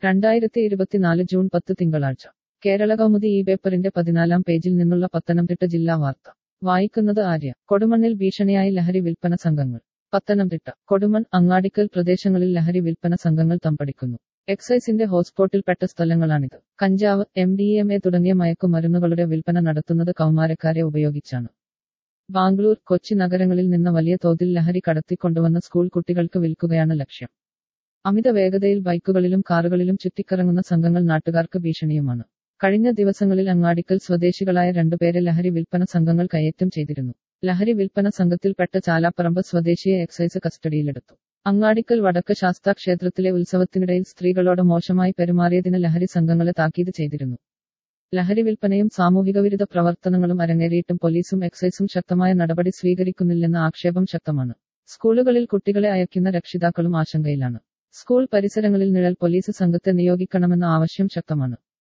രണ്ടായിരത്തി ഇരുപത്തിനാല് ജൂൺ പത്ത് തിങ്കളാഴ്ച കേരള കൗമുദി ഈ പേപ്പറിന്റെ പതിനാലാം പേജിൽ നിന്നുള്ള പത്തനംതിട്ട ജില്ലാ വാർത്ത വായിക്കുന്നത് ആര്യ കൊടുമണ്ണിൽ ഭീഷണിയായി ലഹരി വിൽപ്പന സംഘങ്ങൾ പത്തനംതിട്ട കൊടുമൺ അങ്ങാടിക്കൽ പ്രദേശങ്ങളിൽ ലഹരി വിൽപ്പന സംഘങ്ങൾ തമ്പടിക്കുന്നു എക്സൈസിന്റെ ഹോട്ട്സ്പോട്ടിൽപ്പെട്ട സ്ഥലങ്ങളാണിത് കഞ്ചാവ് എം ഡി എം എ തുടങ്ങിയ മയക്കുമരുന്നുകളുടെ വിൽപ്പന നടത്തുന്നത് കൗമാരക്കാരെ ഉപയോഗിച്ചാണ് ബാംഗ്ലൂർ കൊച്ചി നഗരങ്ങളിൽ നിന്ന് വലിയ തോതിൽ ലഹരി കടത്തിക്കൊണ്ടുവന്ന സ്കൂൾ കുട്ടികൾക്ക് വിൽക്കുകയാണ് ലക്ഷ്യം അമിത വേഗതയിൽ ബൈക്കുകളിലും കാറുകളിലും ചുറ്റിക്കറങ്ങുന്ന സംഘങ്ങൾ നാട്ടുകാർക്ക് ഭീഷണിയുമാണ് കഴിഞ്ഞ ദിവസങ്ങളിൽ അങ്ങാടിക്കൽ സ്വദേശികളായ രണ്ടുപേരെ ലഹരി വിൽപ്പന സംഘങ്ങൾ കയ്യേറ്റം ചെയ്തിരുന്നു ലഹരി വിൽപ്പന സംഘത്തിൽപ്പെട്ട ചാലാപ്പറമ്പ് സ്വദേശിയെ എക്സൈസ് കസ്റ്റഡിയിലെടുത്തു അങ്ങാടിക്കൽ വടക്ക് ശാസ്താ ക്ഷേത്രത്തിലെ ഉത്സവത്തിനിടയിൽ സ്ത്രീകളോട് മോശമായി പെരുമാറിയതിന് ലഹരി സംഘങ്ങളെ താക്കീത് ചെയ്തിരുന്നു ലഹരി വിൽപ്പനയും സാമൂഹികവിരുദ്ധ പ്രവർത്തനങ്ങളും അരങ്ങേറിയിട്ടും പോലീസും എക്സൈസും ശക്തമായ നടപടി സ്വീകരിക്കുന്നില്ലെന്ന ആക്ഷേപം ശക്തമാണ് സ്കൂളുകളിൽ കുട്ടികളെ അയക്കുന്ന രക്ഷിതാക്കളും ആശങ്കയിലാണ് സ്കൂൾ പരിസരങ്ങളിൽ നിഴൽ പോലീസ് സംഘത്തെ നിയോഗിക്കണമെന്ന ആവശ്യം ശക്തമാണ്